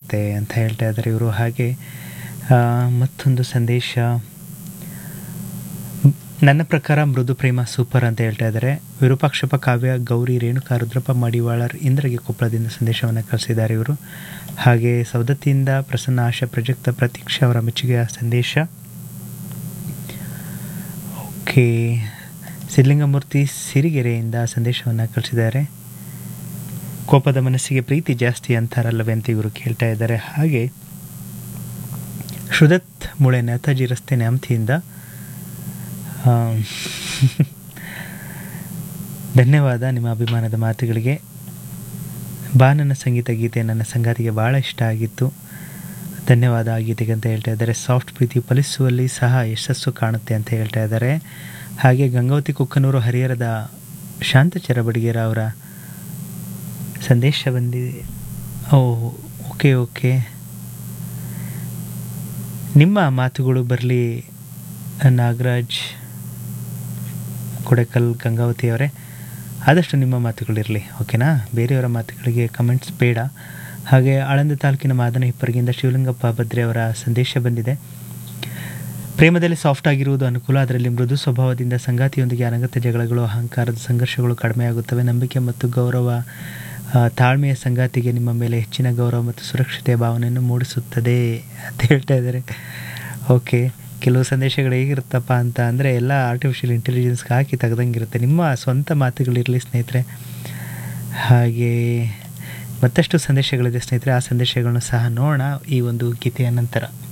ಇರುತ್ತೆ ಅಂತ ಹೇಳ್ತಾ ಇದ್ದಾರೆ ಇವರು ಹಾಗೆ ಆ, ಮತ್ತೊಂದು ಸಂದೇಶ ಮ್, ನನ್ನ ಪ್ರಕಾರ ಮೃದು ಪ್ರೇಮ ಸೂಪರ್ ಅಂತ ಹೇಳ್ತಾ ಇದ್ದಾರೆ ವಿರೂಪಾಕ್ಷಪ ಕಾವ್ಯ ಗೌರಿ ರೇಣುಕಾ ರುದ್ರಪ್ಪ ಮಡಿವಾಳರ್ ಇಂದ್ರಗೆ ಕೊಪ್ಪಳದಿಂದ ಸಂದೇಶವನ್ನು ಕಳಿಸಿದ್ದಾರೆ ಇವರು ಹಾಗೆ ಸೌದತ್ತಿಯಿಂದ ಪ್ರಸನ್ನ ಆಶಾ ಪ್ರಜಕ್ತ ಪ್ರತೀಕ್ಷಾ ಅವರ ಮೆಚ್ಚುಗೆಯ ಸಂದೇಶ ಓಕೆ ಸಿದ್ಲಿಂಗಮೂರ್ತಿ ಸಿರಿಗೆರೆಯಿಂದ ಸಂದೇಶವನ್ನು ಕಳಿಸಿದ್ದಾರೆ ಕೋಪದ ಮನಸ್ಸಿಗೆ ಪ್ರೀತಿ ಜಾಸ್ತಿ ಅಂತಾರಲ್ಲವೇ ಅಂತ ಇವರು ಕೇಳ್ತಾ ಇದ್ದಾರೆ ಹಾಗೆ ಶುದತ್ ಮುಳೆ ನೇತಾಜಿ ರಸ್ತೆ ನ್ಯಾಮತಿಯಿಂದ ಆ, ಧನ್ಯವಾದ ನಿಮ್ಮ ಅಭಿಮಾನದ ಮಾತುಗಳಿಗೆ ಬಾ ನನ್ನ ಸಂಗೀತ ಗೀತೆ ನನ್ನ ಸಂಗಾತಿಗೆ ಭಾಳ ಇಷ್ಟ ಆಗಿತ್ತು ಧನ್ಯವಾದ ಆ ಗೀತೆಗೆ ಅಂತ ಹೇಳ್ತಾ ಇದ್ದಾರೆ ಸಾಫ್ಟ್ ಪ್ರೀತಿ ಫಲಿಸುವಲ್ಲಿ ಸಹ ಯಶಸ್ಸು ಕಾಣುತ್ತೆ ಅಂತ ಹೇಳ್ತಾ ಇದ್ದಾರೆ ಹಾಗೆ ಗಂಗಾವತಿ ಕುಕ್ಕನೂರು ಹರಿಹರದ ಶಾಂತಚರ ಬಡಿಗೇರ ಅವರ ಸಂದೇಶ ಬಂದಿದೆ ಓ ಓಕೆ ಓಕೆ ನಿಮ್ಮ ಮಾತುಗಳು ಬರಲಿ ನಾಗರಾಜ್ ಕೊಡೆಕಲ್ ಗಂಗಾವತಿ ಅವರೇ ಆದಷ್ಟು ನಿಮ್ಮ ಮಾತುಗಳಿರಲಿ ಓಕೆನಾ ಬೇರೆಯವರ ಮಾತುಗಳಿಗೆ ಕಮೆಂಟ್ಸ್ ಬೇಡ ಹಾಗೆ ಆಳಂದ ತಾಲೂಕಿನ ಮಾದನ ಹಿಪ್ಪರಿಗಿಂದ ಶಿವಲಿಂಗಪ್ಪ ಭದ್ರೆ ಅವರ ಸಂದೇಶ ಬಂದಿದೆ ಪ್ರೇಮದಲ್ಲಿ ಸಾಫ್ಟ್ ಆಗಿರುವುದು ಅನುಕೂಲ ಅದರಲ್ಲಿ ಮೃದು ಸ್ವಭಾವದಿಂದ ಸಂಗಾತಿಯೊಂದಿಗೆ ಅನಗತ್ಯ ಜಗಳಗಳು ಅಹಂಕಾರದ ಸಂಘರ್ಷಗಳು ಕಡಿಮೆಯಾಗುತ್ತವೆ ನಂಬಿಕೆ ಮತ್ತು ಗೌರವ ಆ, ತಾಳ್ಮೆಯ ಸಂಗಾತಿಗೆ ನಿಮ್ಮ ಮೇಲೆ ಹೆಚ್ಚಿನ ಗೌರವ ಮತ್ತು ಸುರಕ್ಷತೆಯ ಭಾವನೆಯನ್ನು ಮೂಡಿಸುತ್ತದೆ ಅಂತ ಹೇಳ್ತಾ ಇದ್ದಾರೆ ಓಕೆ ಕೆಲವು ಸಂದೇಶಗಳು ಹೇಗಿರುತ್ತಪ್ಪ ಅಂತ ಅಂದರೆ ಎಲ್ಲ ಆರ್ಟಿಫಿಷಿಯಲ್ ಇಂಟೆಲಿಜೆನ್ಸ್ಗೆ ಹಾಕಿ ತೆಗ್ದಂಗಿರುತ್ತೆ ನಿಮ್ಮ ಸ್ವಂತ ಮಾತುಗಳಿರಲಿ ಸ್ನೇಹಿತರೆ ಹಾಗೆ ಮತ್ತಷ್ಟು ಸಂದೇಶಗಳಿದೆ ಸ್ನೇಹಿತರೆ ಆ ಸಂದೇಶಗಳನ್ನು ಸಹ ನೋಡೋಣ ಈ ಒಂದು ಗೀತೆಯ ನಂತರ